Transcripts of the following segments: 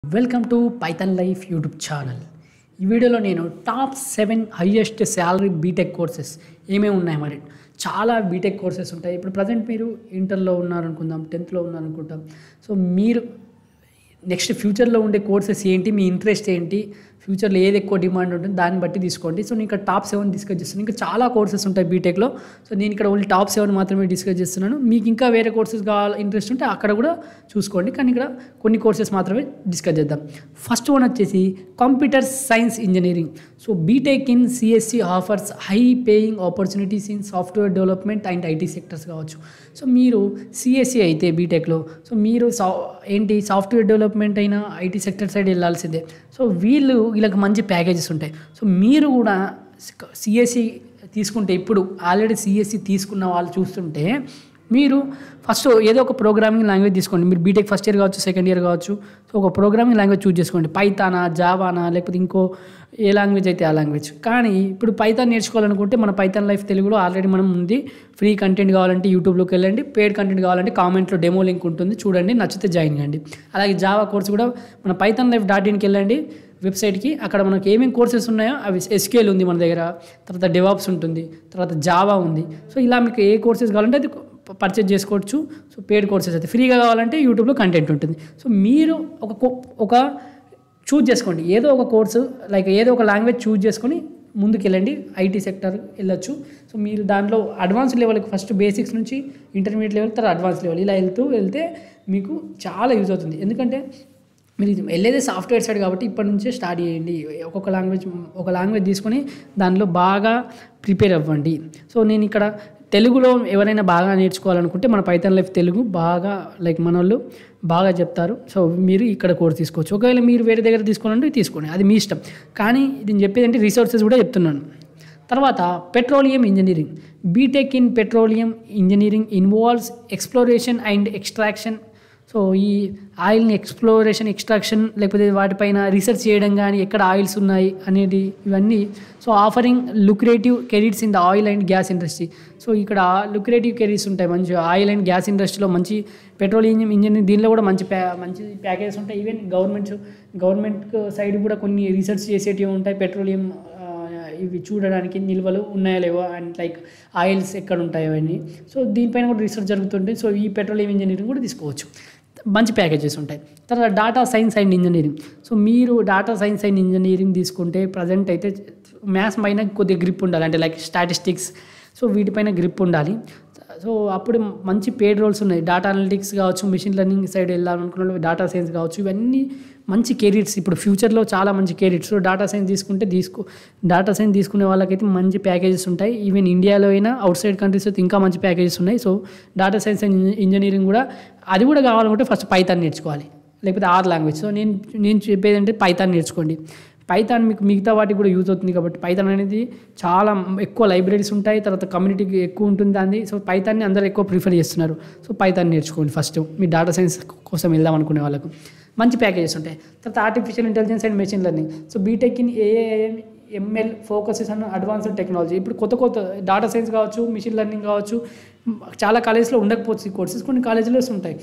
welcome to Python life YouTube channel ఈ వీడియోలో నేను top seven highest salary BTech courses ఏమేమి ఉన్నాయి మరి చాలా బీటెక్ కోర్సెస్ ఉంటాయి ఇప్పుడు ప్రజెంట్ మీరు ఇంటర్లో ఉన్నారనుకుందాం టెన్త్లో ఉన్నారనుకుంటాం సో మీరు నెక్స్ట్ ఫ్యూచర్లో ఉండే కోర్సెస్ ఏంటి మీ ఇంట్రెస్ట్ ఏంటి ఫ్యూచర్లో ఏది ఎక్కువ డిమాండ్ ఉంటుంది దాన్ని బట్టి తీసుకోండి సో నేను ఇక్కడ టాప్ సెవెన్ డిస్కస్ చేస్తున్నాను ఇంకా చాలా కోర్సెస్ ఉంటాయి బీటెక్లో సో నేను ఇక్కడ ఓన్లీ టాప్ సెవెన్ మాత్రమే డిస్కస్ చేస్తున్నాను మీకు ఇంకా వేరే కోర్సెస్ కావాలి ఇంట్రెస్ట్ ఉంటే అక్కడ కూడా చూసుకోండి కానీ ఇక్కడ కొన్ని కోర్సెస్ మాత్రమే డిస్కస్ చేద్దాం ఫస్ట్ వన్ వచ్చేసి computer science engineering so BTech in CSC offers high paying opportunities in software development and IT sectors కావచ్చు సో మీరు సిఎస్సి అయితే బీటెక్లో సో మీరు సా ఏంటి సాఫ్ట్వేర్ డెవలప్మెంట్ అయినా ఐటీ సెక్టర్ సైడ్ వెళ్ళాల్సిందే సో వీళ్ళు వీళ్ళకి మంచి ప్యాకేజెస్ ఉంటాయి సో మీరు కూడా సిఎస్సి తీసుకుంటే ఇప్పుడు ఆల్రెడీ సిఎస్సి తీసుకున్న వాళ్ళు చూస్తుంటే మీరు ఫస్ట్ ఏదో ఒక ప్రోగ్రామింగ్ లాంగ్వేజ్ తీసుకోండి మీరు బీటెక్ ఫస్ట్ ఇయర్ కావచ్చు సెకండ్ ఇయర్ కావచ్చు సో ఒక ప్రోగ్రామింగ్ లాంగ్వేజ్ చూస్ చేసుకోండి పైతానా జావానా లేకపోతే ఇంకో ఏ లాంగ్వేజ్ అయితే ఆ లాంగ్వేజ్ కానీ ఇప్పుడు పైథాన్ నేర్చుకోవాలనుకుంటే మన పైథాన్ లైఫ్ తెలుగులో ఆల్రెడీ మనం ఉంది ఫ్రీ కంటెంట్ కావాలంటే యూట్యూబ్లోకి వెళ్ళండి పేడ్ కంటెంట్ కావాలంటే కామెంట్లో డెమో లింక్ ఉంటుంది చూడండి నచ్చితే జాయిన్ కండి అలాగే జావా కోర్స్ కూడా మన పైథాన్ లైఫ్ డాట్ ఇన్కి వెళ్ళండి వెబ్సైట్కి అక్కడ మనకి ఏమేమి కోర్సెస్ ఉన్నాయో అవి ఎస్కేల్ ఉంది మన దగ్గర తర్వాత డెవాప్స్ ఉంటుంది తర్వాత జావా ఉంది సో ఇలా మీకు ఏ కోర్సెస్ కావాలంటే అది పర్చేజ్ చేసుకోవచ్చు సో పేడ్ కోర్సెస్ అయితే ఫ్రీగా కావాలంటే యూట్యూబ్లో కంటెంట్ ఉంటుంది సో మీరు ఒక కో- ఒక చూజ్ చేసుకోండి ఏదో ఒక కోర్సు లైక్ ఏదో ఒక లాంగ్వేజ్ చూజ్ చేసుకొని ముందుకు వెళ్ళండి ఐటీ సెక్టర్ వెళ్ళొచ్చు సో మీరు దాంట్లో అడ్వాన్స్ లెవెల్కి ఫస్ట్ బేసిక్స్ నుంచి ఇంటర్మీడియట్ లెవెల్ తర్వాత అడ్వాన్స్ లెవెల్ ఇలా వెళ్తూ వెళ్తే మీకు చాలా యూజ్ అవుతుంది ఎందుకంటే మీరు ఇది వెళ్ళేది సాఫ్ట్వేర్ సైడ్ కాబట్టి ఇప్పటి నుంచే స్టార్ట్ చేయండి ఒక్కొక్క లాంగ్వేజ్ ఒక లాంగ్వేజ్ తీసుకొని దానిలో బాగా ప్రిపేర్ అవ్వండి సో నేను ఇక్కడ తెలుగులో ఎవరైనా బాగా నేర్చుకోవాలనుకుంటే మన పైథాన్ లైఫ్ తెలుగు బాగా లైక్ మన వాళ్ళు బాగా చెప్తారు సో మీరు ఇక్కడ కోర్స్ తీసుకోవచ్చు ఒకవేళ మీరు వేరే దగ్గర తీసుకోవాలంటే తీసుకోండి అది మీ ఇష్టం కానీ నేను చెప్పేది అంటే రిసోర్సెస్ కూడా చెప్తున్నాను తర్వాత petroleum engineering BTech in petroleum engineering involves exploration and extraction so ఈ ఆయిల్ని ఎక్స్ప్లోరేషన్ ఎక్స్ట్రాక్షన్ లేకపోతే వాటిపైన రీసెర్చ్ చేయడం కానీ ఎక్కడ ఆయిల్స్ ఉన్నాయి అనేది ఇవన్నీ so offering lucrative careers in the oil and gas industry so ఇక్కడ లుక్రేటివ్ కెరీర్స్ ఉంటాయి మంచి ఆయిల్ అండ్ గ్యాస్ ఇండస్ట్రీలో మంచి పెట్రోలియం ఇంజనీరింగ్ దీనిలో కూడా మంచి ప్యా మంచి ప్యాకేజెస్ ఉంటాయి ఈవెన్ గవర్నమెంట్ గవర్నమెంట్ సైడ్ కూడా కొన్ని రీసెర్చ్ చేసేటివి ఉంటాయి పెట్రోలియం ఆ, ఇవి చూడడానికి నిల్వలు ఉన్నాయో లేవో అండ్ లైక్ ఆయిల్స్ ఎక్కడ ఉంటాయో అవన్నీ సో దీనిపైన కూడా రీసెర్చ్ జరుగుతుంటుంది సో ఈ పెట్రోలియం ఇంజనీరింగ్ కూడా తీసుకోవచ్చు మంచి ప్యాకేజెస్ ఉంటాయి తర్వాత data science and engineering so మీరు డాటా సైన్స్ అండ్ ఇంజనీరింగ్ తీసుకుంటే ప్రజెంట్ అయితే మ్యాథ్స్ పైన కొద్దిగా గ్రిప్ ఉండాలి అంటే లైక్ స్టాటిస్టిక్స్ సో వీటిపైన గ్రిప్ ఉండాలి సో అప్పుడు మంచి పేడ్ రోల్స్ ఉన్నాయి డాటా అనలిటిక్స్ కావచ్చు మిషన్ లెర్నింగ్ సైడ్ వెళ్ళాలనుకున్న వాళ్ళు డాటా సైన్స్ కావచ్చు ఇవన్నీ మంచి కెరీర్స్ ఇప్పుడు ఫ్యూచర్లో చాలా మంచి కెరీర్స్ సో డాటా సైన్స్ తీసుకుంటే తీసుకో డాటా సైన్స్ తీసుకునే వాళ్ళకైతే మంచి ప్యాకేజెస్ ఉంటాయి ఈవెన్ ఇండియాలో అయినా అవుట్ సైడ్ కంట్రీస్ అయితే ఇంకా మంచి ప్యాకేజెస్ ఉన్నాయి so data science and engineering కూడా అది కూడా కావాలనుకుంటే ఫస్ట్ పైథాన్ నేర్చుకోవాలి లేకపోతే ఆర్ లాంగ్వేజ్ సో నేను నేను చెప్పేది అంటే పైథాన్ నేర్చుకోండి పైథాన్ మీకు మిగతా వాటికి కూడా యూజ్ అవుతుంది కాబట్టి పైథాన్ అనేది చాలా ఎక్కువ లైబ్రరీస్ ఉంటాయి తర్వాత కమ్యూనిటీకి ఎక్కువ ఉంటుంది దాన్ని సో పైథాన్ని అందరూ ఎక్కువ ప్రిఫర్ చేస్తున్నారు సో పైథాన్ నేర్చుకోండి ఫస్ట్ మీ డాటా సైన్స్ కోసం వెళ్దాం అనుకునే వాళ్ళకు మంచి ప్యాకేజెస్ ఉంటాయి తర్వాత artificial intelligence and machine learning so BTech in AAM ML focuses అన్న అడ్వాన్స్డ్ టెక్నాలజీ ఇప్పుడు కొత్త కొత్త డాటా సైన్స్ కావచ్చు మిషన్ లెర్నింగ్ కావచ్చు చాలా కాలేజ్లో ఉండకపోవచ్చు ఈ కోర్సెస్ కొన్ని కాలేజీలో ఉంటాయి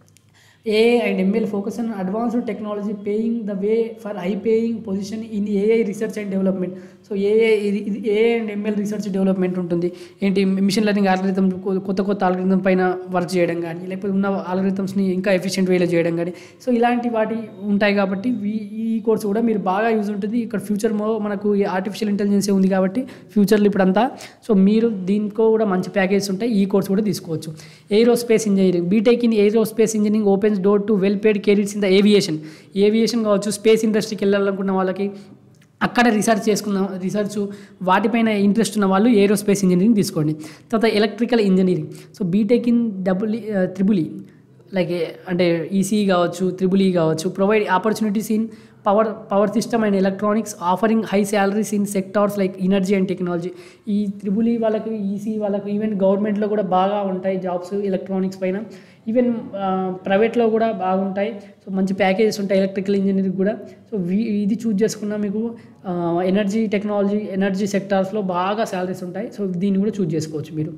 AI and ML focus on advanced technology paying the way for high paying position in AI research and development so AI ఇది ఇది AI and ML research development ఉంటుంది ఏంటి మిషన్ లెర్నింగ్ ఆల్గరిథం కొత్త కొత్త ఆల్గరిథం పైన వర్క్ చేయడం కానీ లేకపోతే ఉన్న ఆల్గరిథమ్స్ని ఇంకా ఎఫిషియెంట్ వేలో చేయడం కానీ సో ఇలాంటి వాటి ఉంటాయి కాబట్టి వీ- ఈ కోర్స్ కూడా మీరు బాగా యూజ్ ఉంటుంది ఇక్కడ ఫ్యూచర్ మనకు ఈ ఆర్టిఫిషియల్ ఇంటెలిజెన్స్ ఉంది కాబట్టి ఫ్యూచర్లో ఇప్పుడంతా సో మీరు దీనికో కూడా మంచి ప్యాకేజెస్ ఉంటాయి ఈ కోర్స్ కూడా తీసుకోవచ్చు aerospace engineering BTech in aerospace engineering opens door to well paid careers in the aviation aviation కావచ్చు స్పేస్ ఇండస్ట్రీకి వెళ్ళాలనుకున్న వాళ్ళకి అక్కడ రీసెర్చ్ చేసుకున్న రీసెర్చ్ వాటిపైన ఇంట్రెస్ట్ ఉన్న వాళ్ళు ఏరోస్పేస్ ఇంజనీరింగ్ తీసుకోండి తర్వాత electrical engineering so BTech in double triple like అంటే ఈసీ కావచ్చు త్రిబుల్ ఈ కావచ్చు provide opportunities in power power system and electronics offering high salaries in sectors like energy and technology ఈ triple E వాళ్ళకి EC వాళ్ళకి even గవర్నమెంట్లో కూడా బాగా ఉంటాయి జాబ్స్ ఎలక్ట్రానిక్స్ పైన ఈవెన్ ప్రైవేట్లో కూడా బాగుంటాయి సో మంచి ప్యాకేజెస్ ఉంటాయి ఎలక్ట్రికల్ ఇంజనీరింగ్ కూడా సో వీ- ఇది చూజ్ చేసుకున్నా మీకు ఎనర్జీ టెక్నాలజీ ఎనర్జీ సెక్టార్స్లో బాగా శాలరీస్ ఉంటాయి సో దీన్ని కూడా చూజ్ చేసుకోవచ్చు మీరు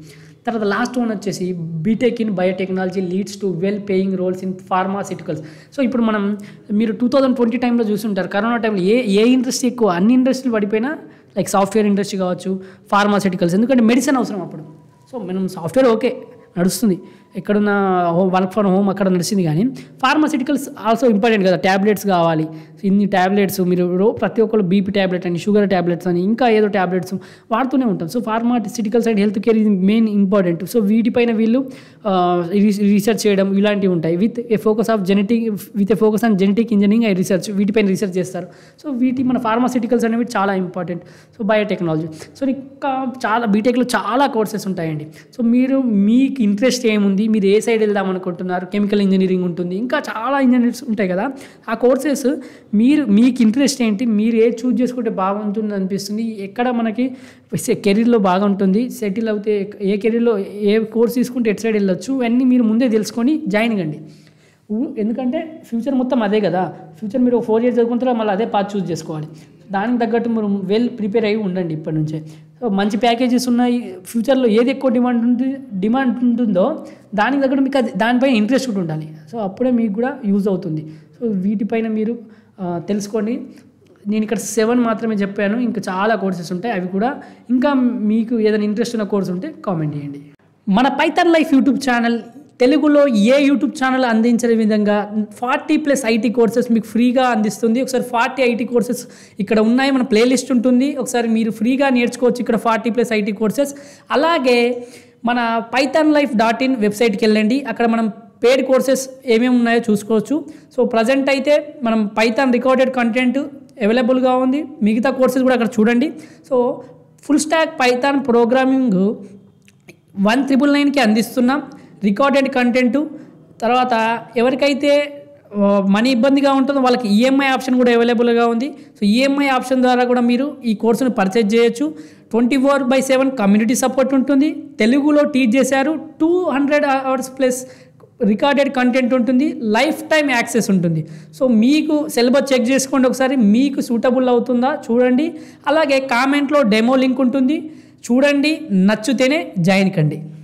తర్వాత లాస్ట్ వన్ వచ్చేసి BTech in biotechnology leads to well paying roles in pharmaceuticals so ఇప్పుడు మనం మీరు టూ థౌజండ్ ట్వంటీ టైంలో చూసుంటారు కరోనా టైంలో ఏ ఏ ఇండస్ట్రీ ఎక్కువ అన్ని ఇండస్ట్రీలు పడిపోయినా లైక్ సాఫ్ట్వేర్ ఇండస్ట్రీ కావచ్చు ఫార్మాసిటికల్స్ ఎందుకంటే మెడిసిన్ అవసరం అప్పుడు సో మనం సాఫ్ట్వేర్ ఓకే నడుస్తుంది ఎక్కడున్న హోమ్ వర్క్ ఫ్రమ్ హోమ్ అక్కడ నడిచింది కానీ ఫార్మాసిటికల్స్ ఆల్సో ఇంపార్టెంట్ కదా ట్యాబ్లెట్స్ కావాలి ఇన్ని ట్యాబ్లెట్స్ మీరు రో- ప్రతి ఒక్కరు బీపీ ట్యాబ్లెట్ అని షుగర్ ట్యాబ్లెట్స్ అని ఇంకా ఏదో ట్యాబ్లెట్స్ వాడుతూనే ఉంటాం so pharmaceuticals and health care ఇది మెయిన్ ఇంపార్టెంట్ సో వీటిపైన వీళ్ళు రీసెర్చ్ చేయడం ఇలాంటివి ఉంటాయి with a focus of genetic with a focus on genetic engineering and research వీటిపైన రీసెర్చ్ చేస్తారు సో వీటి మన ఫార్మాసిటికల్స్ అనేవి చాలా ఇంపార్టెంట్ సో బయోటెక్నాలజీ సో ఇంకా చాలా బీటెక్లో చాలా కోర్సెస్ ఉంటాయండి సో మీరు మీకు ఇంట్రెస్ట్ ఏముంది మీరు ఏ సైడ్ వెళ్దాం అనుకుంటున్నారు కెమికల్ ఇంజనీరింగ్ ఉంటుంది ఇంకా చాలా ఇంజనీర్స్ ఉంటాయి కదా ఆ కోర్సెస్ మీరు మీకు ఇంట్రెస్ట్ ఏంటి మీరు ఏ చూజ్ చేసుకుంటే బాగుంటుంది అనిపిస్తుంది ఎక్కడ మనకి కెరీర్లో బాగుంటుంది సెటిల్ అవుతే ఏ కెరీర్లో ఏ కోర్స్ తీసుకుంటే ఎటు సైడ్ వెళ్ళొచ్చు అన్నీ మీరు ముందే తెలుసుకొని జాయిన్ కండి ఊ- ఎందుకంటే ఫ్యూచర్ మొత్తం అదే కదా ఫ్యూచర్ మీరు ఫోర్ ఇయర్స్ చదువుకున్న తర్వాత మళ్ళీ అదే పాత్ చూస్ చేసుకోవాలి దానికి తగ్గట్టు మీరు వెల్ ప్రిపేర్ అయ్యి ఉండండి ఇప్పటి నుంచే సో మంచి ప్యాకేజెస్ ఉన్నాయి ఫ్యూచర్లో ఏది ఎక్కువ డిమాండ్ ఉంటుంది డిమాండ్ ఉంటుందో దానికి తగ్గట్టు మీకు అది దానిపైన ఇంట్రెస్ట్ కూడా ఉండాలి సో అప్పుడే మీకు కూడా యూజ్ అవుతుంది సో వీటిపైన మీరు ఆ, తెలుసుకోండి నేను ఇక్కడ సెవెన్ మాత్రమే చెప్పాను ఇంకా చాలా కోర్సెస్ ఉంటాయి అవి కూడా ఇంకా మీకు ఏదైనా ఇంట్రెస్ట్ ఉన్న కోర్స్ ఉంటే కామెంట్ చేయండి మన పైథాన్ లైఫ్ యూట్యూబ్ ఛానల్ తెలుగులో ఏ యూట్యూబ్ ఛానల్ అందించే విధంగా ఫార్టీ ప్లస్ ఐటీ కోర్సెస్ మీకు ఫ్రీగా అందిస్తుంది ఒకసారి ఫార్టీ ఐటీ కోర్సెస్ ఇక్కడ ఉన్నాయి మన ప్లేలిస్ట్ ఉంటుంది ఒకసారి మీరు ఫ్రీగా నేర్చుకోవచ్చు ఇక్కడ ఫార్టీ ప్లస్ ఐటీ కోర్సెస్ అలాగే మన పైథాన్ లైఫ్ డాట్ ఇన్ వెబ్సైట్కి వెళ్ళండి అక్కడ మనం పేడ్ కోర్సెస్ ఏమేమి ఉన్నాయో చూసుకోవచ్చు సో ప్రజెంట్ అయితే మనం పైథాన్ రికార్డెడ్ కంటెంట్ అవైలబుల్గా ఉంది మిగతా కోర్సెస్ కూడా అక్కడ చూడండి so full stack Python programming one triple నైన్కి అందిస్తున్నాం రికార్డెడ్ కంటెంట్ తర్వాత ఎవరికైతే మనీ ఇబ్బందిగా ఉంటుందో వాళ్ళకి ఈఎంఐ ఆప్షన్ కూడా అవైలబుల్గా ఉంది సో ఈఎంఐ ఆప్షన్ ద్వారా కూడా మీరు ఈ కోర్సును పర్చేజ్ చేయొచ్చు twenty four by seven community support ఉంటుంది తెలుగులో టీచ్ చేశారు two hundred hours plus recorded content ఉంటుంది లైఫ్ టైం యాక్సెస్ ఉంటుంది సో మీకు సిలబస్ చెక్ చేసుకోండి ఒకసారి మీకు సూటబుల్ అవుతుందా చూడండి అలాగే కామెంట్లో డెమో లింక్ ఉంటుంది చూడండి నచ్చితేనే జాయిన్ కండి